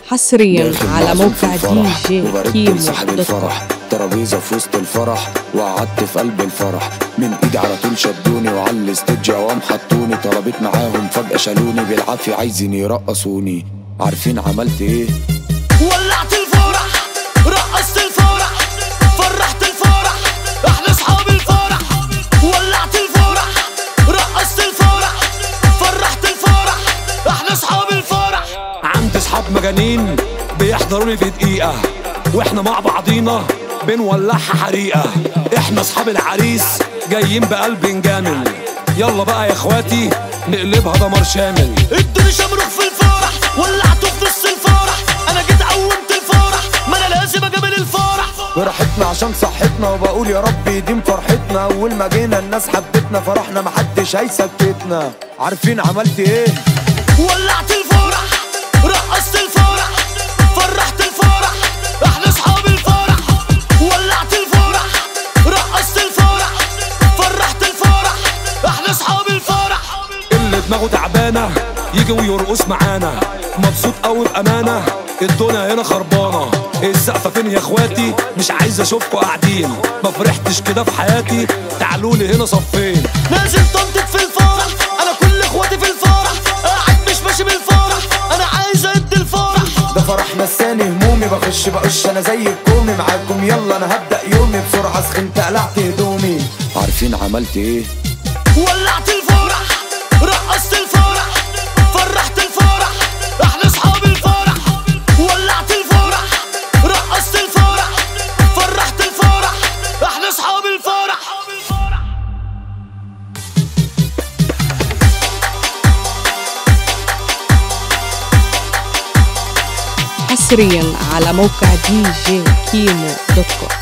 حصريا داخل على معزوم في موقع دي الفرح جي وباركت كيمو لصاحب دوت كوم. الفرح ترابيزه في وسط الفرح وقعدت في قلب الفرح من ايدي على طول شدوني وعلى الاستديو قوام حطوني طلبت معاهم فجاه شالوني بالعافيه عايزين يرقصوني عارفين عملت ايه ولعت الفرح رقصت الفرح فرحت الفرح احنا اصحاب الفرح ولعت الفرح رقصت الفرح فرحت الفرح احنا اصحاب الفرح عندي اصحاب مجانين بيحضروني في دقيقة واحنا مع بعضينا بنولعها حريقة احنا اصحاب العريس جايين بقلب نجامل يلا بقى يا اخواتي نقلبها دمار شامل ادوني شمروخ في الفرح ولعته في نص الفرح انا جيت قومت الفرح ما انا لازم اجامل الفرح براحتنا عشان صحتنا وبقول يا رب يديم فرحتنا اول ما جينا الناس حبتنا فرحنا محدش هيسكتنا عارفين عملت ايه ولعت الفرح رقصت الفرح فرحت الفرح احنا اصحاب الفرح ولعت الفرح رقصت الفرح فرحت الفرح احنا اصحاب الفرح اللي دماغه تعبانة يجي ويرقص معانا مبسوط قوي بأمانة الدنيا هنا خربانة السقفة فين يا اخواتي مش عايز اشوفكوا قاعدين ما فرحتش كده في حياتي تعالوا لي هنا صفين نازل طنطك في الفرح انا كل اخواتي في الفرح قاعد مش ماشي بالفرح انا عايز ادي الفرح ده فرح نساني همومي بخش بقش انا زي الكومي معاكم يلا انا هبدا يومي بسرعه سخنت قلعت هدومي عارفين عملت ايه ولعت الفرح رقصت الفرح فرحت الفرح احنا اصحاب الفرح ولعت الفرح رقصت الفرح فرحت الفرح احنا اصحاب الفرح حصريا على موقع دي جي كيمو دوت كوم